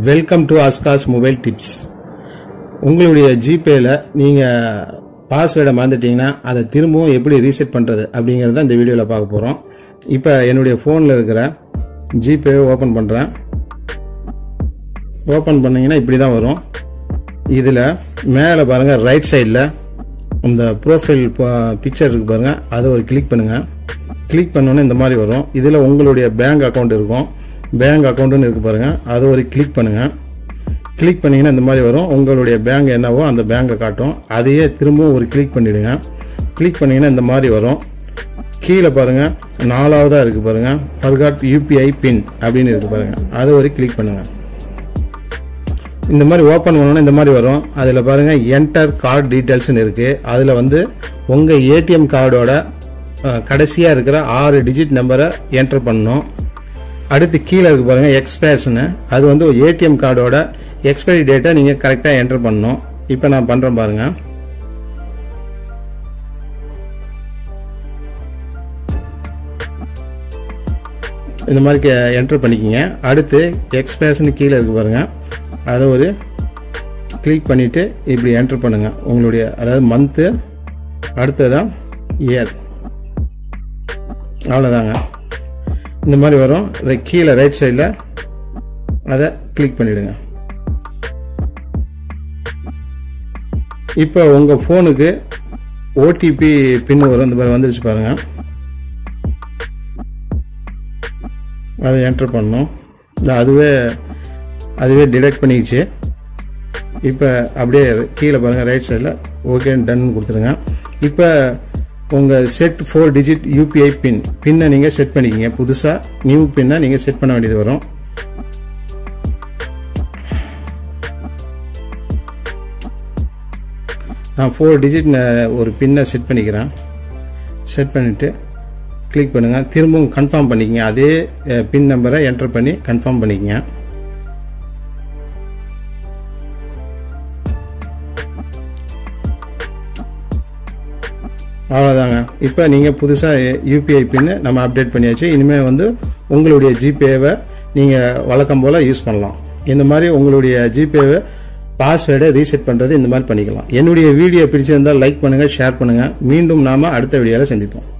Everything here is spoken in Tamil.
வெல்கம் டு அஸ்காஸ் மொபைல் டிப்ஸ் உங்களுடைய ஜிபேல நீங்கள் பாஸ்வேர்டை மறந்துட்டீங்கன்னா அதை திரும்பவும் எப்படி ரீசெட் பண்ணுறது அப்படிங்கிறத இந்த வீடியோவில் பார்க்க போகிறோம் இப்போ என்னுடைய ஃபோனில் இருக்கிற ஜிபேவை ஓப்பன் பண்ணுறேன் ஓப்பன் பண்ணீங்கன்னா இப்படி தான் வரும் இதில் மேலே பாருங்கள் ரைட் சைடில் இந்த ப்ரோஃபைல் பிக்சர் இருக்கு பாருங்கள் அதை ஒரு கிளிக் பண்ணுங்கள் கிளிக் பண்ணோன்னே இந்த மாதிரி வரும் இதில் உங்களுடைய பேங்க் அக்கௌண்ட் இருக்கும் பேங்க் அக்கௌண்ட்டுன்னு இருக்கு பாருங்கள் அதை ஒரு கிளிக் பண்ணுங்கள் கிளிக் பண்ணிங்கன்னா இந்த மாதிரி வரும் உங்களுடைய பேங்க் என்னவோ அந்த பேங்கை காட்டும் அதையே திரும்பவும் ஒரு கிளிக் பண்ணிவிடுங்க கிளிக் பண்ணிங்கன்னா இந்த மாதிரி வரும் கீழே பாருங்கள் நாலாவதாக இருக்குது பாருங்கள் ஃபர்காட் யூபிஐ பின் அப்படின்னு இருக்குது பாருங்கள் அதை ஒரு கிளிக் பண்ணுங்கள் இந்த மாதிரி ஓப்பன் பண்ணோன்னா இந்த மாதிரி வரும் அதில் பாருங்கள் என்டர் கார்டு டீட்டெயில்ஸ்னு இருக்குது அதில் வந்து உங்கள் ஏடிஎம் கார்டோட கடைசியாக இருக்கிற ஆறு டிஜிட் நம்பரை என்டர் பண்ணணும் அடுத்து கீழே இருக்கு பாருங்கள் எக்ஸ்பயர்ஸ்னு அது வந்து ஏடிஎம் கார்டோட எக்ஸ்பைரி டேட்டை நீங்கள் கரெக்டாக என்டர் பண்ணணும் இப்போ நான் பண்ணுறேன் பாருங்கள் இந்த மாதிரி என்டர் பண்ணிக்கிங்க அடுத்து எக்ஸ்பயர்ஸ்னு கீழே இருக்கு பாருங்கள் அதை ஒரு கிளிக் பண்ணிவிட்டு இப்படி என்டர் பண்ணுங்கள் உங்களுடைய அதாவது மந்த்து அடுத்ததான் இயர் அவ்வளோதாங்க இந்த மாதிரி வரும் கீழே ரைட் சைடில் அதை கிளிக் பண்ணிவிடுங்க இப்போ உங்கள் ஃபோனுக்கு ஓடிபி பின் வரும் இந்த மாதிரி வந்துருச்சு பாருங்கள் அதை என்டர் பண்ணணும் அதுவே அதுவே டிடெக்ட் பண்ணிக்கிச்சு இப்போ அப்படியே கீழே பாருங்கள் ரைட் சைடில் ஓகே டன் கொடுத்துருங்க இப்போ உங்கள் set four digit UPI pin பின்னை நீங்கள் செட் பண்ணிக்கிங்க புதுசாக நியூ பின்னை நீங்கள் செட் பண்ண வேண்டியது வரும் நான் ஃபோர் டிஜிட் ஒரு பின்னை செட் பண்ணிக்கிறேன் செட் பண்ணிவிட்டு கிளிக் பண்ணுங்கள் திரும்பவும் கன்ஃபார்ம் பண்ணிக்கங்க அதே பின் நம்பரை என்டர் பண்ணி கன்ஃபார்ம் பண்ணிக்கங்க அவ்வளோதாங்க இப்போ நீங்கள் புதுசாக யூபிஐ பின்னு நம்ம அப்டேட் பண்ணியாச்சு இனிமேல் வந்து உங்களுடைய ஜிபேவை நீங்கள் வழக்கம் போல் யூஸ் பண்ணலாம் இந்த மாதிரி உங்களுடைய ஜிபேவை பாஸ்வேர்டை ரீசெட் பண்ணுறது இந்த மாதிரி பண்ணிக்கலாம் என்னுடைய வீடியோ பிடிச்சிருந்தால் லைக் பண்ணுங்கள் ஷேர் பண்ணுங்கள் மீண்டும் நாம் அடுத்த வீடியோவில் சந்திப்போம்